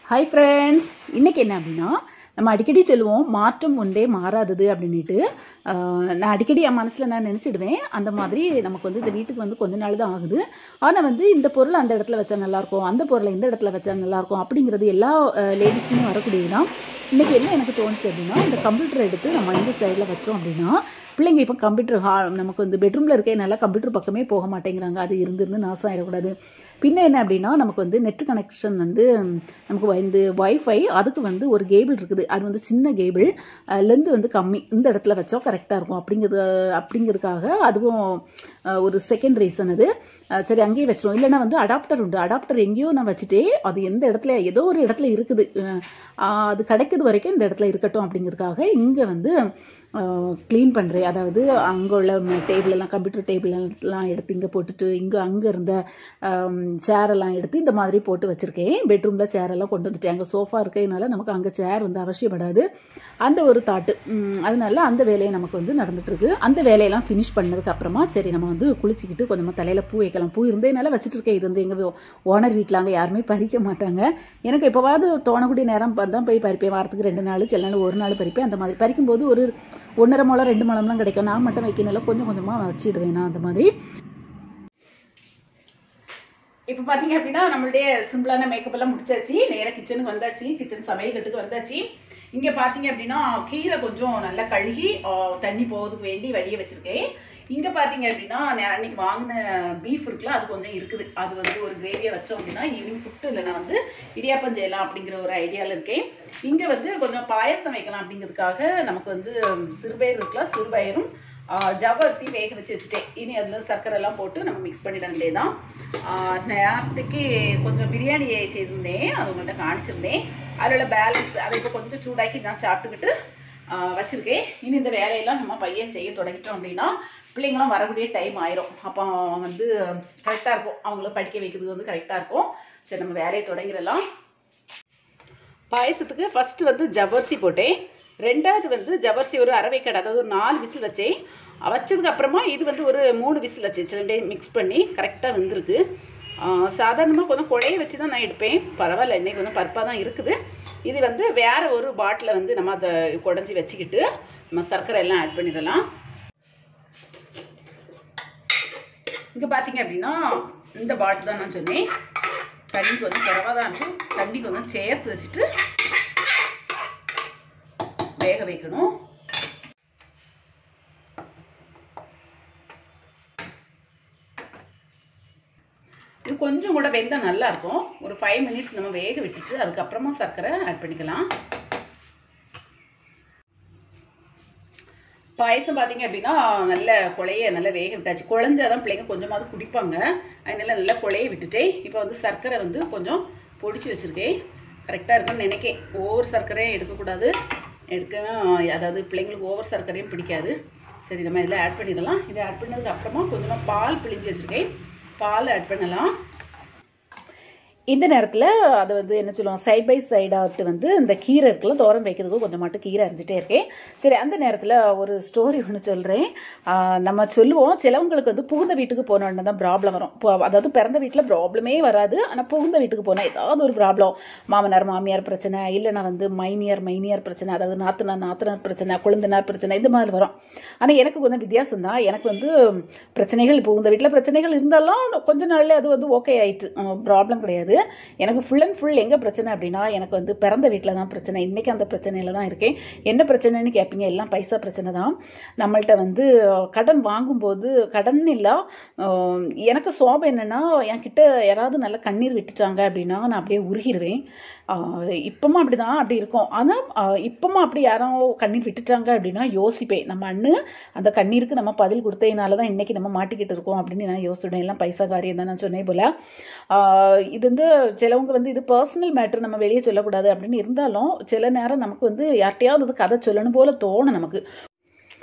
hi friends இன்றைக்கி என்ன அப்படின்னா நம்ம அடிக்கடி சொல்லுவோம் மாற்றம் ஒன்றே மாறாதது அப்படின்ட்டு ஆஹ், நான் அடிக்கடி என் மனசில் நான் நினச்சிடுவேன் அந்த மாதிரி நமக்கு வந்து இந்த வீட்டுக்கு வந்து கொஞ்ச நாள் தான் ஆகுது ஆனால் வந்து இந்த பொருள் அந்த இடத்துல வச்சா நல்லாயிருக்கும் அந்த பொருளை இந்த இடத்துல வச்சா நல்லாயிருக்கும் அப்படிங்கிறது எல்லா லேடிஸ்க்குமே வரக்கூடியதுதான் இன்றைக்கி என்ன எனக்கு தோணுச்சு அப்படின்னா இந்த கம்ப்யூட்டர் எடுத்து நம்ம இந்த சைடில் வச்சோம் அப்படின்னா பிள்ளைங்க இப்போ கம்ப்யூட்டர் ஹா நமக்கு வந்து பெட்ரூமில் இருக்கனால கம்ப்யூட்டர் பக்கமே போக மாட்டேங்கிறாங்க அது இருந்து இருந்து நாசம் ஆயிடக்கூடாது பின்ன என்ன அப்படின்னா நமக்கு வந்து நெட் கனெக்ஷன் வந்து ம், நமக்கு வந்து வைஃபை அதுக்கு வந்து ஒரு கேபிள் இருக்குது அது வந்து சின்ன கேபிள் லென்த் வந்து கம்மி இந்த இடத்துல வச்சா கரெக்டாக இருக்கும் அப்படிங்கிறது அப்படிங்கிறதுக்காக அதுவும் அஹ், ஒரு செகண்ட் ரீசன் அது அஹ், சரி அங்கேயே வச்சிரும் இல்லைன்னா வந்து அடாப்டர் உண்டு அடாப்டர் எங்கேயோ நான் வச்சுட்டே அது எந்த இடத்துல ஏதோ ஒரு இடத்துல இருக்குது அஹ், அது கிடைக்கிறது வரைக்கும் இந்த இடத்துல இருக்கட்டும் அப்படிங்கிறதுக்காக இங்கே வந்து க்ளீன் பண்ணுறேன் அதாவது அங்கே உள்ள டேபிள் எல்லாம் கம்ப்யூட்டர் டேபிள் எல்லாம் எடுத்து இங்கே போட்டுட்டு இங்கே அங்கே இருந்த சேர் எல்லாம் எடுத்து இந்த மாதிரி போட்டு வச்சுருக்கேன் பெட்ரூமில் சேர் எல்லாம் கொண்டு வந்துட்டேன் அங்கே சோஃபா இருக்கிறதுனால நமக்கு அங்கே சேர் வந்து அவசியப்படாது அந்த ஒரு தாட்டு ம், அதனால அந்த வேலையை நமக்கு வந்து நடந்துட்டு இருக்கு அந்த வேலையெல்லாம் ஃபினிஷ் பண்ணதுக்கு அப்புறமா சரி நம்ம வந்து குளிச்சுக்கிட்டு கொஞ்சமாக தலையில் பூ வைக்கலாம் பூ இருந்ததுனால வச்சுட்டு இருக்கேன் இது வந்து எங்கள் ஓனர் வீட்டில் அங்கே யாருமே பறிக்க மாட்டாங்க எனக்கு எப்போவாவது தோணக்கூடிய நேரம் தான் போய் பறிப்பேன் வாரத்துக்கு ரெண்டு நாள் சில நாள் ஒரு நாள் பறிப்பேன் அந்த மாதிரி பறிக்கும்போது ஒரு ஒன்றரை முளம் ரெண்டு முளம்லாம் கிடைக்கும் நான் மட்டும் வைக்கனால கொஞ்சம் கொஞ்சமாக வச்சிடுவேன் நான் அந்த மாதிரி இப்போ பார்த்தீங்க அப்படின்னா நம்மளுடைய சிம்பிளான மேக்கப் எல்லாம் முடிச்சாச்சு நேராக கிச்சனுக்கு வந்தாச்சு கிச்சன் சமையல் கட்டுக்கு வந்தாச்சு இங்கே பார்த்தீங்க அப்படின்னா கீரை கொஞ்சம் நல்லா கழுகி ஆ, தண்ணி போகிறதுக்கு வேண்டி வடிய வச்சுருக்கேன் இங்கே பார்த்தீங்க அப்படின்னா நான் அன்னைக்கு வாங்கின பீஃப் இருக்குல்ல அது கொஞ்சம் இருக்குது அது வந்து ஒரு கிரேவியை வச்சோம் அப்படின்னா ஈவினிங் புட்டு இல்லைன்னா வந்து இடியாப்பம் செய்யலாம் அப்படிங்கிற ஒரு ஐடியாவில் இருக்கேன் இங்கே வந்து கொஞ்சம் பாயசம் வைக்கலாம் அப்படிங்கிறதுக்காக நமக்கு வந்து சிறுபயிர் இருக்குல்ல சிறுபயிரும் ஆ, ஜவ்வரிசி வேக வச்சு வச்சுட்டேன் இனி அதில் சர்க்கரை எல்லாம் போட்டு நம்ம மிக்ஸ் பண்ணிட வேண்டியதான் நேரத்துக்கு கொஞ்சம் பிரியாணி செய்திருந்தேன் அது உங்கள்கிட்ட காணிச்சிருந்தேன் அதில் உள்ள பேலன்ஸ் அதை இப்போ கொஞ்சம் சூடாக்கி நான் சாப்பிட்டுக்கிட்டு ஆ, வச்சிருக்கேன் இனி இந்த வேலையெல்லாம் நம்ம பையன் செய்ய தொடங்கிட்டோம் அப்படின்னா பிள்ளைங்களாம் வரக்கூடிய டைம் ஆயிரும் அப்போ வந்து கரெக்டாக இருக்கும் அவங்கள படிக்க வைக்கிறதுக்கு வந்து கரெக்டாக இருக்கும் சரி நம்ம வேலையை தொடங்கிடலாம் பாயசத்துக்கு ஃபஸ்ட்டு வந்து ஜவ்வரிசி போட்டேன் ரெண்டாவது வந்து ஜவ்வரிசி ஒரு அரவைக்கடை அதாவது ஒரு நாலு விசில் வச்சேன் வச்சதுக்கு அப்புறமா இது வந்து ஒரு மூணு விசில் வச்சு ரெண்டையும் மிக்ஸ் பண்ணி கரெக்டாக வெந்திருக்கு சாதாரணமாக கொஞ்சம் குழைய வச்சு தான் நான் எடுப்பேன் பரவாயில்ல இன்னைக்கு கொஞ்சம் பருப்பாக தான் இருக்குது இது வந்து வேற ஒரு பாட்டில் வந்து நம்ம அதை குடஞ்சி வச்சுக்கிட்டு நம்ம சர்க்கரை எல்லாம் ஆட் பண்ணிடலாம் இங்கே பார்த்தீங்க அப்படின்னா இந்த பாட்டில் தான் நான் சொன்னேன் தண்ணி கொஞ்சம் குறவாக தான் இருக்கும் தண்ணி கொஞ்சம் சேர்த்து வச்சுட்டு வேக வைக்கணும் இது கொஞ்சம் கூட வெந்தால் நல்லா இருக்கும் ஒரு ஃபைவ் மினிட்ஸ் நம்ம வேக விட்டுட்டு அதுக்கப்புறமா சர்க்கரை ஆட் பண்ணிக்கலாம் பாயசம் பார்த்தீங்க அப்படின்னா நல்ல குழைய நல்லா வேக விட்டாச்சு குழஞ்சாதான் பிள்ளைங்க கொஞ்சமாவது குடிப்பாங்க அதனால நல்லா குழைய விட்டுட்டேன் இப்போ வந்து சர்க்கரை வந்து கொஞ்சம் பொடிச்சு வச்சுருக்கேன் கரெக்டாக இருக்குன்னு நினைக்கேன் ஓவர் சர்க்கரையும் எடுக்கக்கூடாது எடுக்கவும் அதாவது பிள்ளைங்களுக்கு ஓவர் சர்க்கரையும் பிடிக்காது சரி நம்ம இதில் ஆட் பண்ணிடலாம் இதை ஆட் பண்ணதுக்கு அப்புறமா கொஞ்சமாக பால் பிழிஞ்சு வச்சுருக்கேன் பால் ஆட் பண்ணலாம் இந்த நேரத்தில் அதை வந்து என்ன சொல்லுவோம் சைட் பை சைடாக வந்து இந்த கீரை இருக்குல்ல தோரம் வைக்கிறதுக்கு கொஞ்சம் மட்டும் கீரை அரிஞ்சிட்டே இருக்கேன் சரி அந்த நேரத்தில் ஒரு ஸ்டோரி ஒன்று சொல்கிறேன் நம்ம சொல்லுவோம் சிலவங்களுக்கு வந்து புகுந்த வீட்டுக்கு போனோன்னு தான் ப்ராப்ளம் வரும் இப்போ அதாவது பிறந்த வீட்டில் ப்ராப்ளமே வராது ஆனால் புகுந்த வீட்டுக்கு போனால் ஏதாவது ஒரு ப்ராப்ளம் மாமனார் மாமியார் பிரச்சனை இல்லைன்னா வந்து மைனியார் மைனியார் பிரச்சனை அதாவது நாத்தனார் நாத்தனார் பிரச்சனை குழந்தனார் பிரச்சனை இந்த மாதிரி வரும் ஆனால் எனக்கு கொஞ்சம் வித்தியாசம் தான் எனக்கு வந்து பிரச்சனைகள் புகுந்த வீட்டில் பிரச்சனைகள் இருந்தாலும் கொஞ்ச நாள்ல அது வந்து ஓகே ஆயிட்டு ப்ராப்ளம் கிடையாது எனக்கு ஃபுல் அண்ட் ஃபுல் எங்கே பிரச்சனை அப்படின்னா எனக்கு வந்து பிறந்த வீட்டில் தான் பிரச்சனை இன்றைக்கி அந்த பிரச்சனையில் தான் இருக்கேன் என்ன பிரச்சனைன்னு கேட்பீங்க எல்லாம் பைசா பிரச்சனை தான் நம்மள்ட்ட வந்து கடன் வாங்கும்போது கடன் இல்லை அஹ், எனக்கு சோபம் என்னென்னா என்கிட்ட யாராவது நல்ல கண்ணீர் விட்டுட்டாங்க அப்படின்னா நான் அப்படியே உருகிடுவேன் இப்போமா அப்படி தான் அப்படி இருக்கும் ஆனால் இப்போமா அப்படி யாரோ கண்ணீர் விட்டுட்டாங்க அப்படின்னா யோசிப்பேன் நம்ம அண்ணு அந்த கண்ணீருக்கு நம்ம பதில் கொடுத்ததுனால தான் இன்றைக்கி நம்ம மாட்டிக்கிட்டு இருக்கோம் அப்படின்னு நான் யோசிச்சிடுவேன் எல்லாம் பைசா காரியம் தான் நான் சொன்னேன் போல் ஆஹ் இது வந்து சிலவங்க வந்து இது பர்சனல் மேட்ரு நம்ம வெளியே சொல்லக்கூடாது அப்படின்னு இருந்தாலும் சில நேரம் நமக்கு வந்து யார்கிட்டயாவது அது கதை சொல்லணும் போல தோணும் நமக்கு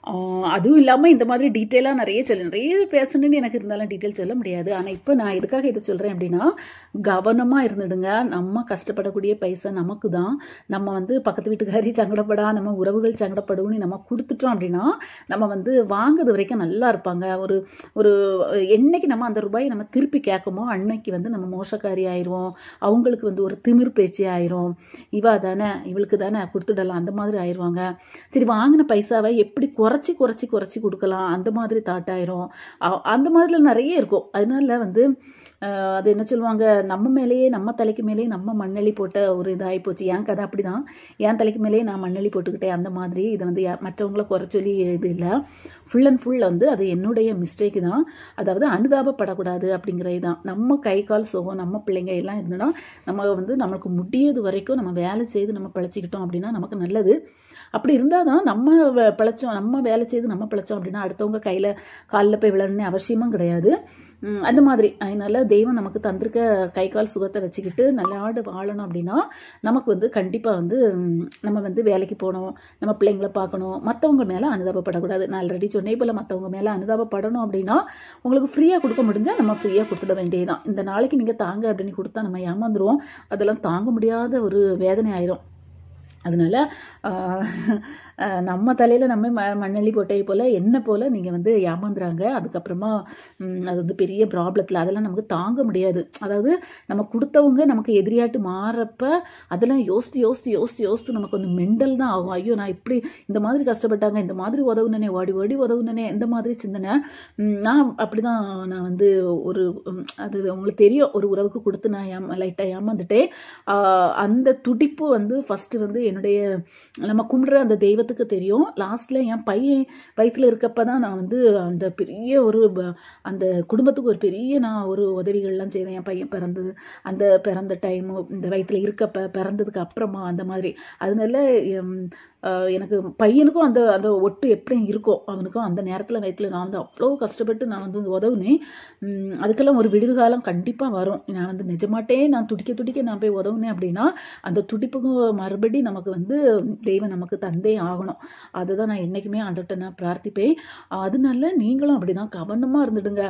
ஆஹ் அதுவும் இல்லாமல் இந்த மாதிரி டீட்டெயிலாக நிறைய சொல்ல நிறைய பேசணும்னு எனக்கு இருந்தாலும் டீட்டெயில் சொல்ல முடியாது ஆனால் இப்போ நான் எதுக்காக இதை சொல்கிறேன் அப்படின்னா கவனமாக இருந்துடுங்க நம்ம கஷ்டப்படக்கூடிய பைசா நமக்கு தான் நம்ம வந்து பக்கத்து வீட்டுக்காரி சங்கடப்படா நம்ம உறவுகள் சங்கடப்படுவோம்னு நம்ம கொடுத்துட்டோம் அப்படின்னா நம்ம வந்து வாங்குறது வரைக்கும் நல்லா இருப்பாங்க ஒரு ஒரு என்னைக்கு நம்ம அந்த ரூபாயை நம்ம திருப்பி கேட்குமோ அன்னைக்கு வந்து நம்ம மோசக்காரி ஆயிடுவோம் அவங்களுக்கு வந்து ஒரு திமிர் பேச்சு ஆயிரும் இவா தானே இவளுக்கு தானே கொடுத்துடலாம் அந்த மாதிரி ஆயிடுவாங்க சரி வாங்கின பைசாவை எப்படி குறைச்சி குறைச்சி குறைச்சி கொடுக்கலாம் அந்த மாதிரி தாட் ஆயிரும் அ- அந்த மாதிரிலாம் நிறைய இருக்கும் அதனால வந்து அஹ், அது என்ன சொல்லுவாங்க நம்ம மேலேயே நம்ம தலைக்கு மேலேயே நம்ம மண்ணெளி போட்ட ஒரு இதாகி போச்சு என் கதை அப்படிதான் என் தலைக்கு மேலேயே நான் மண்ணெளி போட்டுக்கிட்டேன் அந்த மாதிரி இதை வந்து யா- மற்றவங்கள குறை சொல்லி இது இல்லை ஃபுல் அண்ட் ஃபுல் வந்து அது என்னுடைய மிஸ்டேக் தான் அதாவது அனுதாபப்படக்கூடாது அப்படிங்கிறது தான் நம்ம கை கால் சுகம் நம்ம பிள்ளைங்க எல்லாம் இருந்தோன்னா நம்ம வந்து நமக்கு முடியது வரைக்கும் நம்ம வேலை செய்து நம்ம பிழைச்சிக்கிட்டோம் அப்படின்னா நமக்கு நல்லது அப்படி இருந்தால் தான் நம்ம வே- பிழைச்சோம் நம்ம வேலை செய்து நம்ம பிழைச்சோம் அப்படின்னா அடுத்தவங்க கையில் காலில் போய் விழணும்னு அவசியமும் கிடையாது உம், அந்த மாதிரி அதனால தெய்வம் நமக்கு தந்திருக்க கை கால் சுகத்தை வச்சுக்கிட்டு நல்லாடு வாழணும் அப்படின்னா நமக்கு வந்து கண்டிப்பாக வந்து உம், நம்ம வந்து வேலைக்கு போகணும் நம்ம பிள்ளைங்களை பார்க்கணும் மற்றவங்க மேலே அனுதாபப்படக்கூடாது நான் ஆல்ரெடி சொன்னே போல் மற்றவங்க மேலே அனுதாபப்படணும் அப்படின்னா உங்களுக்கு ஃப்ரீயாக கொடுக்க முடிஞ்சால் நம்ம ஃப்ரீயாக கொடுத்துட வேண்டியதுதான் இந்த நாளைக்கு நீங்கள் தாங்க அப்படின்னு கொடுத்தா நம்ம ஏமாந்துருவோம் அதெல்லாம் தாங்க முடியாத ஒரு வேதனை ஆயிரும் அதனால ஆஹ், ஆஹ், நம்ம தலையில் நம்ம ம மண்ணள்ளி போட்டை போல் என்ன போல் நீங்கள் வந்து ஏமாந்துறாங்க அதுக்கப்புறமா ம், அது வந்து பெரிய ப்ராப்ளத்தில் அதெல்லாம் நமக்கு தாங்க முடியாது அதாவது நம்ம கொடுத்தவங்க நமக்கு எதிரியாட்டு மாறப்ப அதெல்லாம் யோசித்து யோசித்து யோசித்து யோசித்து நமக்கு வந்து மெண்டல் தான் ஆகும் ஐயோ நான் இப்படி இந்த மாதிரி கஷ்டப்பட்டாங்க இந்த மாதிரி உதவுனனே ஓடி ஓடி உதவுனனே இந்த மாதிரி சிந்தனை ம், நான் அப்படி தான் நான் வந்து ஒரு ம், அது உங்களுக்கு தெரியும் ஒரு உறவுக்கு கொடுத்து நான் ஏமா லைட்டாக ஏமாந்துட்டேன் ஆஹ், அந்த துடிப்பு வந்து ஃபஸ்ட்டு வந்து என்னுடைய நம்ம கும்பிடுற அந்த தெய்வத்துக்கு தெரியும் லாஸ்ட்டில் என் பையன் வயிற்றில் இருக்கப்ப தான் நான் வந்து அந்த பெரிய ஒரு ப- அந்த குடும்பத்துக்கு ஒரு பெரிய நான் ஒரு உதவிகள்லாம் செய்தேன் என் பையன் பிறந்தது அந்த பிறந்த டைமு இந்த வயிற்றில் இருக்கப்ப பிறந்ததுக்கு அப்புறமா அந்த மாதிரி அதனால எம், ஆஹ், எனக்கு பையனுக்கும் அந்த அந்த ஒட்டு எப்படி இருக்கும் அவனுக்கும் அந்த நேரத்தில் வயிற்றில் நான் வந்து அவ்வளோ கஷ்டப்பட்டு நான் வந்து உதவுனேன் உம், அதுக்கெல்லாம் ஒரு விடுவு காலம் கண்டிப்பாக வரும் நான் வந்து நிஜமாட்டே நான் துடிக்க துடிக்க நான் போய் உதவுனேன் அப்படின்னா அந்த துடிப்புக்கு மறுபடி நமக்கு வந்து தெய்வம் நமக்கு தந்தே ஆகணும் அதுதான் நான் என்றைக்குமே ஆண்டவர்கிட்ட நான் பிரார்த்திப்பேன் அதனால நீங்களும் அப்படி தான் கவனமாக இருந்துடுங்க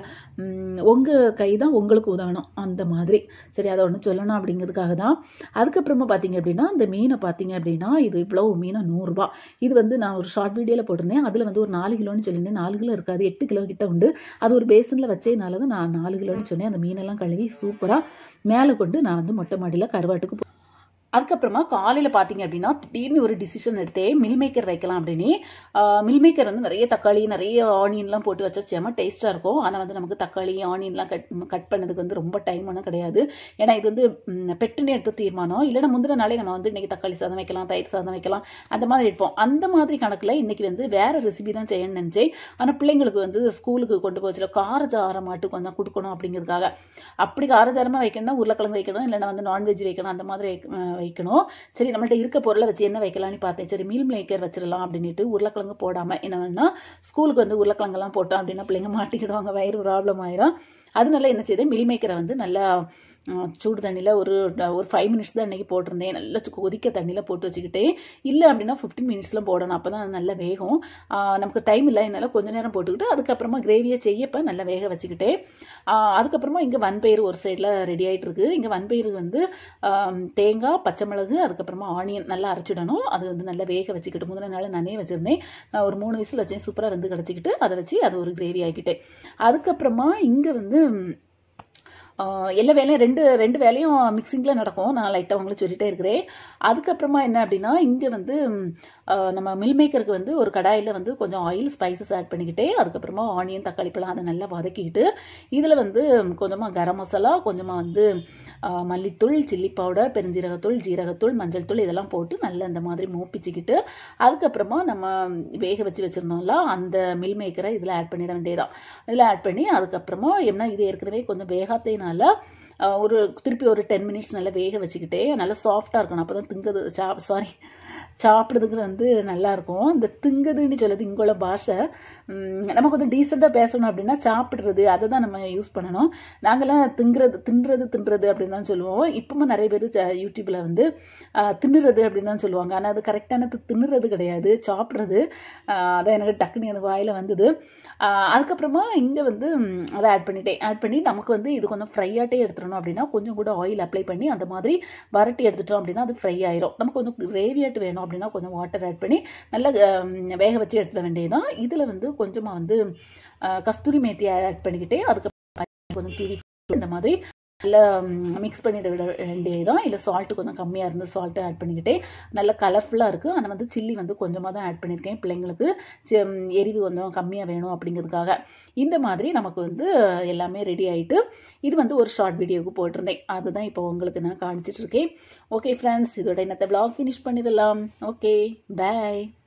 உங்கள் கை தான் உங்களுக்கு உதவணும் அந்த மாதிரி சரி அதை ஒன்று சொல்லணும் அப்படிங்கிறதுக்காக தான் அதுக்கப்புறமா பார்த்தீங்க அப்படின்னா இந்த மீனை பார்த்தீங்க அப்படின்னா இது இவ்வளோ மீனை நூறுரூபா இது வந்து நான் ஒரு ஷார்ட் வீடியோவில் போட்டிருந்தேன் அதில் வந்து ஒரு நாலு கிலோன்னு சொல்லியிருந்தேன் நாலு கிலோ இருக்காது எட்டு கிலோ கிட்ட உண்டு அது ஒரு பேசனில் வச்சதுனால தான் நான் நாலு கிலோன்னு சொன்னேன் அந்த மீனெல்லாம் கழுவி சூப்பராக மேலே கொண்டு நான் வந்து மொட்டை மாடியில் கருவாட்டுக்கு போ- அதுக்கப்புறமா காலையில் பார்த்தீங்க அப்படின்னா திடீர்னு ஒரு டிசிஷன் எடுத்தேன் மில் மேக்கர் வைக்கலாம் அப்படின்னு மில் மேக்கர் வந்து நிறைய தக்காளி நிறைய ஆனியன்லாம் போட்டு வச்சா செம டேஸ்ட்டாக இருக்கும் ஆனால் வந்து நமக்கு தக்காளி ஆனியன்லாம் கட் கட் பண்ணதுக்கு வந்து ரொம்ப டைம் ஒன்றும் கிடையாது ஏன்னா இது வந்து ம், பெட்டுன்னு எடுத்த தீர்மானம் இல்லைன்னா முந்தின நாளே நம்ம வந்து இன்றைக்கி தக்காளி சாதம் வைக்கலாம் தயிர் சாதம் வைக்கலாம் அந்த மாதிரி இருப்போம் அந்த மாதிரி கணக்கில் இன்றைக்கி வந்து வேறு ரெசிபி தான் செய்யணும்னு நினச்சேன் ஆனால் பிள்ளைங்களுக்கு வந்து ஸ்கூலுக்கு கொண்டு போச்சுல காரஜாரம் மாட்டு கொஞ்சம் கொடுக்கணும் அப்படிங்கிறதுக்காக அப்படி காரஜாரமாக வைக்கணும்னா உருளைக்கிழங்கு வைக்கணும் இல்லைன்னா வந்து நான்வெஜ் வைக்கணும் அந்த மாதிரி வைக்க- அஹ் வைக்கணும் சரி நம்மள்ட்ட இருக்க பொருளை வச்சு என்ன வைக்கலாம்னு பார்த்தேன் சரி மீல் மேக்கர் வச்சிடலாம் அப்படின்ட்டு உருளைக்கிழங்கு போடாமல் என்ன வேணா ஸ்கூலுக்கு வந்து உருளைக்கிழங்கெல்லாம் போட்டோம் அப்படின்னா பிள்ளைங்க மாட்டிக்கிடுவாங்க வயிறு ப்ராப்ளம் ஆயிரும் அதனால என்ன செய்தேன் மில் மேக்கரை வந்து நல்லா அஹ், சூடு தண்ணியில் ஒரு ஒரு ஃபைவ் மினிட்ஸ் தான் அன்றைக்கி போட்டிருந்தேன் நல்லா சு- கொதிக்க தண்ணியில் போட்டு வச்சுக்கிட்டேன் இல்லை அப்படின்னா ஃபிஃப்டீன் மினிட்ஸ்லாம் போடணும் அப்போ தான் நல்லா வேகும் ஆஹ், நமக்கு டைம் இல்லை என்னால் கொஞ்ச நேரம் போட்டுக்கிட்டு அதுக்கப்புறமா கிரேவியை செய்யப்போ நல்லா வேக வச்சுக்கிட்டேன் ஆஹ், அதுக்கப்புறமா இங்கே வன்பயிறு ஒரு சைடில் ரெடி ஆகிட்டு இருக்கு இங்கே வன்பயிறு வந்து ஆம், தேங்காய் பச்சை மிளகு அதுக்கப்புறமா ஆனியன் நல்லா அரைச்சிடணும் அது வந்து நல்லா வேக வச்சுக்கிட்டு முதல்ல நாள் நானே வச்சுருந்தேன் நான் ஒரு மூணு விசில் வச்சேன் சூப்பராக வந்து கிடச்சிக்கிட்டு அதை வச்சு அது ஒரு கிரேவி ஆக்கிட்டேன் அதுக்கப்புறமா இங்கே வந்து ஆஹ் எல்லா வேலையும் ரெண்டு ரெண்டு வேலையும் மிக்சிங்கில் நடக்கும் நான் லைட்டாக உங்களுக்கு சொல்லிட்டே இருக்கிறேன் அதுக்கப்புறமா என்ன அப்படின்னா இங்கே வந்து ம், ஆஹ் நம்ம மில் மேக்கருக்கு வந்து ஒரு கடாயில் வந்து கொஞ்சம் ஆயில் ஸ்பைசஸ் ஆட் பண்ணிக்கிட்டே அதுக்கப்புறமா ஆனியன் தக்காளி பழம் அதை நல்லா வதக்கிக்கிட்டு இதில் வந்து கொஞ்சமாக கரம் மசாலா கொஞ்சமாக வந்து ஆஹ் மல்லித்தூள் சில்லி பவுடர் பெருஞ்சீரகத்தூள் ஜீரகத்தூள் மஞ்சள் தூள் இதெல்லாம் போட்டு நல்லா இந்த மாதிரி மூப்பிச்சுக்கிட்டு அதுக்கப்புறமா நம்ம வேக வச்சு வச்சுருந்தோம்ல அந்த மில் மேக்கரை இதில் ஆட் பண்ணிட வேண்டியதான் இதில் ஆட் பண்ணி அதுக்கப்புறமா என்ன இது ஏற்கனவே கொஞ்சம் வேகாத்தைனால ஒரு திருப்பி ஒரு டென் மினிட்ஸ் நல்லா வேக வச்சுக்கிட்டே நல்லா சாஃப்டாக இருக்கணும் அப்போ தான் திங்கிறது சாப் சாரி சாப்பிட்றதுக்கு வந்து நல்லாயிருக்கும் இந்த திங்குதுன்னு சொல்லுது இங்கோல பாஷை உம், நம்ம கொஞ்சம் டீசெண்டாக பேசணும் அப்படின்னா சாப்பிட்றது அதை தான் நம்ம யூஸ் பண்ணணும் நாங்களாம் திங்குறது தின்றது தின்றது அப்படின்னு தான் சொல்லுவோம் இப்பவும் நிறைய பேர் யூடியூப்பில் வந்து ஆஹ், தின்னுறது அப்படின்னு தான் சொல்லுவாங்க ஆனால் அது கரெக்டானது தின்னுறது கிடையாது சாப்பிட்றது ஆஹ், அதான் எனக்கு டக்குன்னு எனக்கு வாயில் வந்தது ஆஹ், அதுக்கப்புறமா இங்கே வந்து ம், அதை ஆட் பண்ணிட்டேன் ஆட் பண்ணி நமக்கு வந்து இது கொஞ்சம் ஃப்ரையாட்டே எடுத்துடணும் அப்படின்னா கொஞ்சம் கூட ஆயில் அப்ளை பண்ணி அந்த மாதிரி வரட்டி எடுத்துட்டோம் அப்படின்னா அது ஃப்ரை ஆயிரும் நமக்கு கொஞ்சம் கிரேவியாட்டு வேணும் அப்படின்னா கொஞ்சம் வாட்டர் ஆட் பண்ணி நல்லா ஆம், வேக வச்சு எடுத்துட வேண்டியதுதான் இதில் வந்து கொஞ்சமாக வந்து ஆஹ், கஸ்தூரி மேத்தி ஆட் பண்ணிக்கிட்டே அதுக்கப்புறம் கொஞ்சம் தூவி இந்த மாதிரி நல்லா மிக்ஸ் பண்ணிட விட வேண்டியதுதான் இல்லை சால்ட்டு கொஞ்சம் கம்மியாக இருந்து சால்ட்டு ஆட் பண்ணிக்கிட்டே நல்லா கலர்ஃபுல்லாக இருக்குது ஆனால் வந்து சில்லி வந்து கொஞ்சமாக தான் ஆட் பண்ணியிருக்கேன் பிள்ளைங்களுக்கு சி- ம், எரிவு கொஞ்சம் கம்மியாக வேணும் அப்படிங்கிறதுக்காக இந்த மாதிரி நமக்கு வந்து எல்லாமே ரெடி ஆயிட்டு இது வந்து ஒரு ஷார்ட் வீடியோவுக்கு போட்டிருந்தேன் அதுதான் இப்போ உங்களுக்கு நான் காமிச்சிட்டு இருக்கேன் ஓகே ஃப்ரெண்ட்ஸ் இதோட என்னத்தை vlog ஃபினிஷ் பண்ணிடலாம் ஓகே பை